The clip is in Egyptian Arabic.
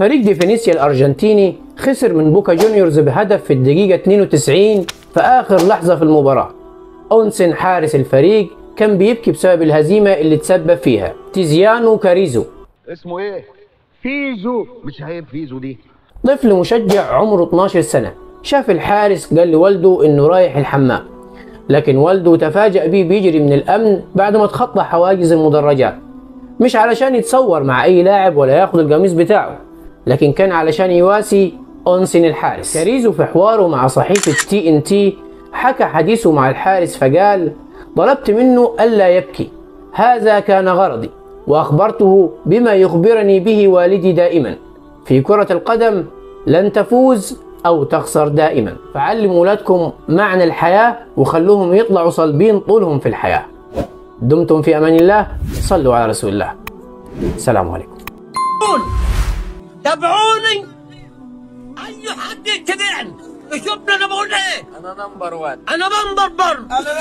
فريق ديفينيسيا الأرجنتيني خسر من بوكا جونيورز بهدف في الدقيقة 92 في آخر لحظة في المباراة أونسن حارس الفريق كان بيبكي بسبب الهزيمة اللي تسبب فيها تيزيانو كاريزو اسمه ايه؟ فيزو مش عيب فيزو دي طفل مشجع عمره 12 سنة شاف الحارس قال لوالده انه رايح الحمام لكن والده تفاجأ بيه بيجري من الأمن بعد ما تخطى حواجز المدرجات مش علشان يتصور مع أي لاعب ولا ياخد القميص بتاعه لكن كان علشان يواسي أونسن الحارس كاريزو في حواره مع صحيفة تي ان تي حكى حديثه مع الحارس فقال طلبت منه ألا يبكي هذا كان غرضي وأخبرته بما يخبرني به والدي دائما في كرة القدم لن تفوز أو تخسر دائما فعلموا أولادكم معنى الحياة وخلوهم يطلعوا صلبين طولهم في الحياة دمتم في أمان الله صلوا على رسول الله السلام عليكم تابعوني اي حد يتبعني يشوفني انا بقول ايه انا نمبر 1 انا بنبر بر انا